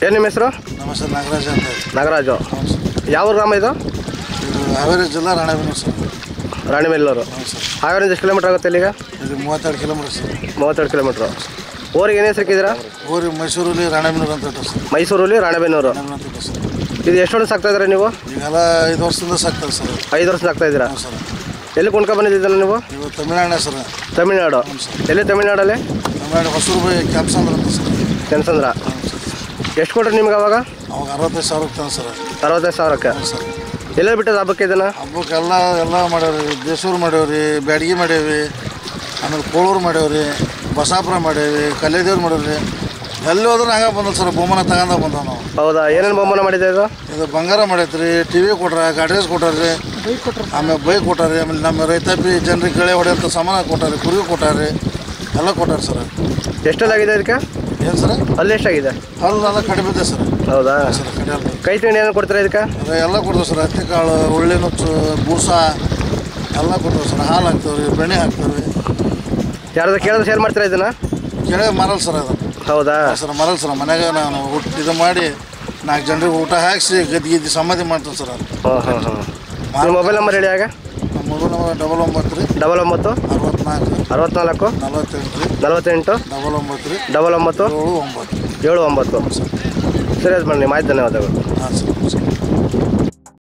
ಏನು ನಿಮ್ಮ ಹೆಸರು ನಮಸ್ತೆ ನಾಗರಾಜ್ ಅಂತ ಹೇಳಿ ನಾಗರಾಜು ಹ್ಞೂ ಸರ್ ಯಾವ ಗ್ರಾಮ ಇದು ಇದು ಹಾವೇರಿ ಜಿಲ್ಲಾ ರಾಣೆಬೆನ್ನೂರು ಸರ್ ರಾಣಿಬೆನ್ನೂರು ಹ್ಞೂ ಸರ್ ಹಾವೇರಿಂದ ಎಷ್ಟು ಕಿಲೋಮೀಟ್ರ್ ಆಗುತ್ತೆ ಇಲ್ಲಿಗ ಇದು ಮೂವತ್ತೆರಡು ಕಿಲೋಮೀಟರ್ ಸರ್ ಮೂವತ್ತೆರಡು ಕಿಲೋಮೀಟ್ರು ಊರಿಗೆ ಏನು ಹೆಸರಿಕಿದ್ದೀರಾ ಊರಿ ಮೈಸೂರಲ್ಲಿ ರಾಣೆಬೆನ್ನೂರು ಅಂತ ಇಟ್ಟು ಸರ್ ಮೈಸೂರಲ್ಲಿ ರಾಣೆಬೆನ್ನೂರು ರಾಣೆಬೆನ್ನೂರು ಅಂತ ಇಟ್ಟು ಸರ್ ಇದು ಎಷ್ಟು ವರ್ಷ ಸಾಕ್ತಾ ಇದ್ದೀರಾ ನೀವು ಈಗೆಲ್ಲ ಐದು ವರ್ಷದಿಂದ ಸಾಕ್ತಾರೆ ಸರ್ ಐದು ವರ್ಷ ಸಾಕ್ತಾ ಇದ್ದೀರಾ ಹ್ಞೂ ಸರ್ ಎಲ್ಲಿ ಕೊಂಡ್ಕೊ ಬಂದಿದ್ದೀರಾ ನೀವು ಇವು ತಮಿಳ್ನಾಡಿನ ಸರ್ ತಮಿಳ್ನಾಡು ಎಲ್ಲಿ ತಮಿಳ್ನಾಡಲ್ಲಿ ತಮಿಳ್ನಾಡು ಹೊಸೂರು ಬೈ ಕ್ಯಾಪ್ಸಂದ್ರ ಅಂತ ಸರ್ ಕೆನ್ಸಂದ್ರ ಹ್ಞೂ ಸರ್ ಎಷ್ಟು ಕೊಟ್ರಿ ನಿಮ್ಗೆ ಅವಾಗ ಅವಾಗ ಅರವತ್ತೈದು ಸಾವಿರ ತಂದು ಸರ್ ಅರವತ್ತೈದು ಸಾವಿರಕ್ಕೆ ಹ್ಞೂ ಸರ್ ಎಲ್ಲೇ ಬಿಟ್ಟದ ಹಬ್ಬಕ್ಕೆ ಇದನ್ನು ಹಬ್ಬಕ್ಕೆಲ್ಲ ಎಲ್ಲ ಮಾಡ್ಯಾವ್ರಿ ದೇಸೂರು ಮಾಡ್ಯಾವ್ರಿ ಬ್ಯಾಡಗಿ ಮಾಡೇವಿ ಆಮೇಲೆ ಕೋಳೂರು ಮಾಡ್ಯಾವ್ರಿ ಬಸಾಪುರ ಮಾಡೇವಿ ಕಲ್ಲೇದೇವ್ರು ಮಾಡೇವ್ರಿ ಎಲ್ಲಿ ಹೋದ್ರೂ ಹಂಗೆ ಬಂದಲ್ಲ ಸರ್ ಬಹುಮಾನ ತಗೊಂಡ ಬಂದವ ನಾವು ಹೌದಾ ಏನೇನು ಬಹುಮಾನ ಮಾಡಿದೆ ಇದು ಇದು ಬಂಗಾರ ಮಾಡೈತ್ರಿ ಟಿ ವಿ ಕೊಟ್ರ ಗಾಡ್ರೇಜ್ ಕೊಟ್ಟಾರ್ರಿ ಆಮೇಲೆ ಬೈಕ್ ಕೊಟ್ಟಾರ್ರಿ ಆಮೇಲೆ ನಮ್ಮ ರೈತಾಪಿ ಜನರಿಗೆ ಗಳೆ ಹೊಡೆಯೋಂಥ ಸಾಮಾನು ಕೊಟ್ಟಾರ್ರಿ ಕುರಿ ಕೊಟ್ಟಾರ್ರಿ ಎಲ್ಲ ಕೊಟ್ಟಾರ ಸರ್ ಎಷ್ಟೆಲ್ಲಾಗಿದೆ ಇದಕ್ಕೆ ಏನು ಸರ್ ಅಲ್ಲಿ ಎಷ್ಟಾಗಿದೆ ಹಲ್ಲೆಲ್ಲ ಕಡಿಮೆ ಇದೆ ಸರ್ ಹೌದಾ ಸರ್ ಕಡಿಯಲ್ಲ ಕೈ ತಿಂಡಿ ಏನು ಕೊಡ್ತೀರಾ ಇದಕ್ಕೆ ಅದೇ ಎಲ್ಲ ಕೊಡ್ತೇವೆ ಸರ್ ಹತ್ತಿ ಕಾಳು ಉಳ್ಳಿ ನುಚ್ಚು ಬೂಸ ಎಲ್ಲ ಕೊಡ್ತೇವೆ ಸರ್ ಹಾಲು ಹಾಕ್ತೇವೆ ರೀ ಬೆಣ್ಣೆ ಹಾಕ್ತೇವೆ ರೀ ಯಾರಾದ್ರೂ ಕೇಳಿದ್ರೆ ಸೇಲ್ ಮಾಡ್ತೀರಾ ಇದನ್ನು ಕೆಳಗೆ ಮರಲ್ ಸರ್ ಅದು ಹೌದಾ ಸರ್ ಮರಲ್ ಸರ್ ಮನೆಗೆ ನಾನು ಊಟ ಇದು ಮಾಡಿ ನಾಲ್ಕು ಜನರಿಗೆ ಊಟ ಹಾಕಿಸಿ ಗದ್ದಿ ಗಿದ್ದಿ ಸಮಾಧಿ ಮಾಡ್ತೇನೆ ಸರ್ ಅದು ಹಾಂ ಹಾಂ ಹಾಂ ನಿಮ್ಮ ಮೊಬೈಲ್ ನಂಬರ್ ಹೇಳಿ ಆಗ ನಮ್ಮ ಮೊಬೈಲ್ ನಂಬರ್ ಡಬಲ್ ಒಂಬತ್ತು ರೀ ಡಬಲ್ ಒಂಬತ್ತು ಅರವತ್ನಾಲ್ಕು ಅರವತ್ನಾಲ್ಕು ನಲವತ್ತೆಂಟು ರೀ ನಲವತ್ತೆಂಟು ಡಬಲ್ ಒಂಬತ್ತು ರೀ ಡಬಲ್ ಒಂಬತ್ತು ಏಳು ಒಂಬತ್ತು ಏಳು ಒಂಬತ್ತು ಸರಿ ಅದು ಬನ್ನಿ ಮಾಹಿತಿ ಧನ್ಯವಾದಗಳು ಹಾಂ ಸರ್